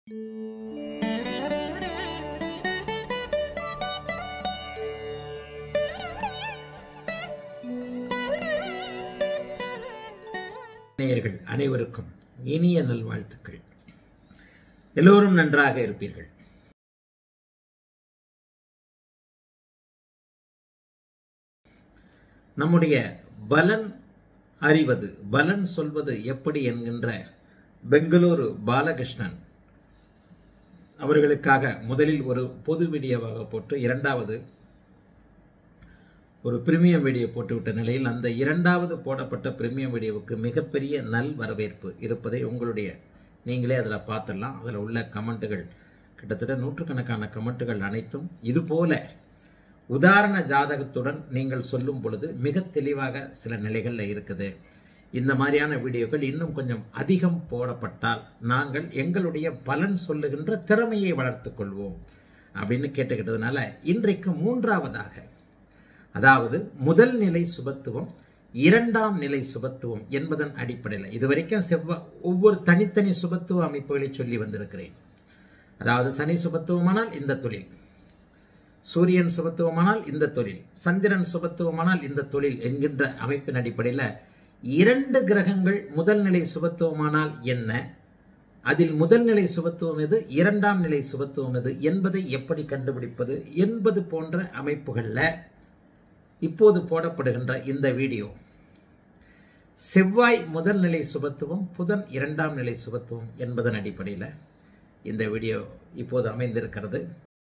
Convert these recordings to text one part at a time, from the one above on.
நேயர்கள் அனைவருக்கும் இனிய நல்வாழ்த்துக்கள் எல்லோரும் நன்றாக இருப்பீர்கள் நம்முடைய பலன் அறிவது பலன் சொல்வது எப்படி என்கின்ற பெங்களூரு பாலகிருஷ்ணன் அவர்களுக்காக முதலில் ஒரு பொது வீடியோவாக போட்டு இரண்டாவது ஒரு பிரீமியம் வீடியோ போட்டுவிட்ட நிலையில் அந்த இரண்டாவது போடப்பட்ட பிரீமியம் வீடியோவுக்கு மிகப்பெரிய நல் வரவேற்பு இருப்பதை உங்களுடைய நீங்களே அதில் பார்த்துடலாம் அதில் உள்ள கமெண்ட்டுகள் கிட்டத்தட்ட நூற்றுக்கணக்கான கமெண்ட்டுகள் அனைத்தும் இதுபோல உதாரண ஜாதகத்துடன் நீங்கள் சொல்லும் பொழுது மிக தெளிவாக சில நிலைகளில் இருக்குது இந்த மாதிரியான வீடியோக்கள் இன்னும் கொஞ்சம் அதிகம் போடப்பட்டால் நாங்கள் எங்களுடைய பலன் சொல்லுகின்ற திறமையை வளர்த்துக் கொள்வோம் அப்படின்னு கேட்டுக்கிட்டதுனால இன்றைக்கு மூன்றாவதாக அதாவது முதல் நிலை சுபத்துவம் இரண்டாம் நிலை சுபத்துவம் என்பதன் அடிப்படையில் இதுவரைக்கும் செவ்வ ஒவ்வொரு தனித்தனி சுபத்துவ அமைப்புகளை சொல்லி வந்திருக்கிறேன் அதாவது சனி சுபத்துவமானால் இந்த தொழில் சூரியன் சுபத்துவமானால் இந்த தொழில் சந்திரன் சுபத்துவமானால் இந்த தொழில் என்கின்ற அமைப்பின் அடிப்படையில் இரண்டு கிரகங்கள் முதல் நிலை சுபத்துவமானால் என்ன அதில் முதல் நிலை சுபத்துவம் எது இரண்டாம் நிலை சுபத்துவம் எது என்பதை எப்படி கண்டுபிடிப்பது என்பது போன்ற அமைப்புகளில் இப்போது போடப்படுகின்ற இந்த வீடியோ செவ்வாய் முதல் நிலை சுபத்துவம் புதன் இரண்டாம் நிலை சுபத்துவம் என்பதன் அடிப்படையில் இந்த வீடியோ இப்போது அமைந்திருக்கிறது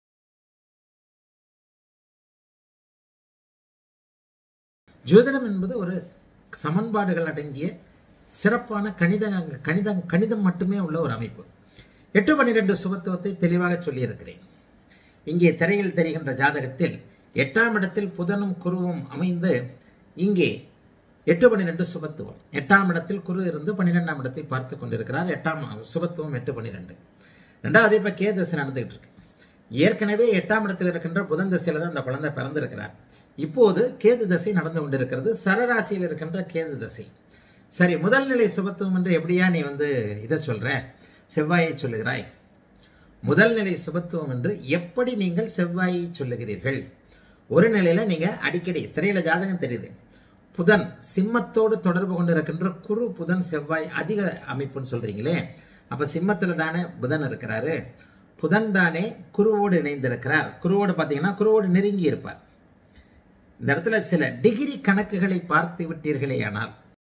ஜோதிடம் என்பது ஒரு சமன்பாடுகள் அடங்கிய சிறப்பான கணித கணிதம் கணிதம் மட்டுமே உள்ள ஒரு அமைப்பு எட்டு பன்னிரெண்டு சுபத்துவத்தை தெளிவாக சொல்லியிருக்கிறேன் இங்கே திரையில் தெரிகின்ற ஜாதகத்தில் எட்டாம் இடத்தில் புதனும் குருவும் அமைந்து இங்கே எட்டு பன்னிரெண்டு சுபத்துவம் எட்டாம் இடத்தில் குரு இருந்து பன்னிரெண்டாம் இடத்தை பார்த்து கொண்டிருக்கிறார் எட்டாம் சுபத்துவம் எட்டு பன்னிரெண்டு ரெண்டாவது இப்போ கே தசை நடந்துகிட்டு இருக்கு ஏற்கனவே எட்டாம் இடத்தில் இருக்கின்ற புதன் தசையில் தான் அந்த குழந்தை பிறந்திருக்கிறார் இப்போது கேது தசை நடந்து கொண்டிருக்கிறது சரராசியில் இருக்கின்ற கேது தசை சரி முதல் நிலை சுபத்துவம் என்று எப்படியா நீ வந்து இதை சொல்ற செவ்வாயை சொல்லுகிறாய் முதல் நிலை சுபத்துவம் என்று எப்படி நீங்கள் செவ்வாயை சொல்லுகிறீர்கள் ஒரு நிலையில நீங்க அடிக்கடி திரையில ஜாதகம் தெரியுது புதன் சிம்மத்தோடு தொடர்பு கொண்டிருக்கின்ற குரு புதன் செவ்வாய் அதிக அமைப்புன்னு சொல்றீங்களே அப்ப சிம்மத்துல தானே புதன் இருக்கிறாரு புதன் தானே குருவோடு இணைந்திருக்கிறார் குருவோடு பார்த்தீங்கன்னா குருவோடு நெருங்கி இருப்பார் இந்த இடத்துல சில டிகிரி கணக்குகளை பார்த்து விட்டீர்களே ஆனால்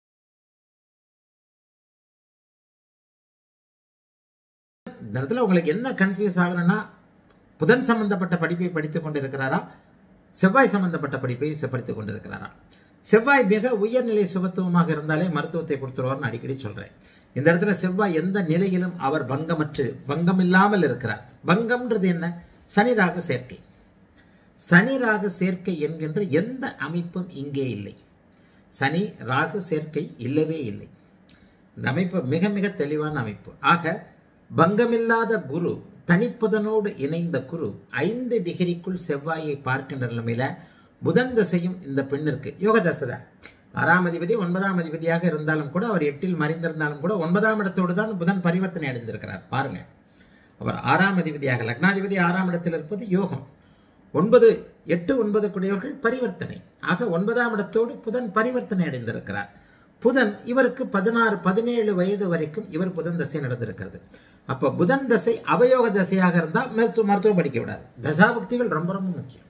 இந்த இடத்துல உங்களுக்கு என்ன கன்ஃபியூஸ் ஆகணும்னா புதன் சம்பந்தப்பட்ட படிப்பை படித்துக் கொண்டிருக்கிறாரா செவ்வாய் சம்பந்தப்பட்ட படிப்பை படித்துக் கொண்டிருக்கிறாரா செவ்வாய் மிக உயர்நிலை சுபத்துவமாக இருந்தாலே மருத்துவத்தை கொடுத்துருவார்னு அடிக்கடி சொல்றேன் இந்த இடத்துல செவ்வாய் எந்த நிலையிலும் அவர் பங்கமற்று பங்கம் இல்லாமல் இருக்கிறார் பங்கம்ன்றது என்ன சனி ராகு சேர்க்கை சனி ராகு சேர்க்கை என்கின்ற எந்த அமைப்பும் இங்கே இல்லை சனி ராகு சேர்க்கை இல்லவே இல்லை இந்த அமைப்பு மிக மிக தெளிவான அமைப்பு ஆக பங்கமில்லாத குரு தனிப்புதனோடு இணைந்த குரு ஐந்து டிகிரிக்குள் செவ்வாயை பார்க்கின்ற நிலைமையில புதன் தசையும் இந்த பெண்ணிற்கு யோக தசை தான் ஆறாம் அதிபதி ஒன்பதாம் அதிபதியாக இருந்தாலும் கூட அவர் எட்டில் மறைந்திருந்தாலும் கூட ஒன்பதாம் இடத்தோடு தான் புதன் பரிவர்த்தனை அடைந்திருக்கிறார் பாருங்க அவர் ஆறாம் அதிபதியாக லக்னாதிபதி ஆறாம் இடத்தில் இருப்பது யோகம் ஒன்பது எட்டு ஒன்பது கூடியவர்கள் பரிவர்த்தனை ஆக ஒன்பதாம் இடத்தோடு புதன் பரிவர்த்தனை அடைந்திருக்கிறார் புதன் இவருக்கு பதினாறு பதினேழு வயது வரைக்கும் இவர் புதன் தசை நடந்திருக்கிறது அப்போ புதன் தசை அவயோக தசையாக இருந்தால் மருத்துவ மருத்துவம் படிக்க விடாது தசாபக்திகள் ரொம்ப ரொம்ப முக்கியம்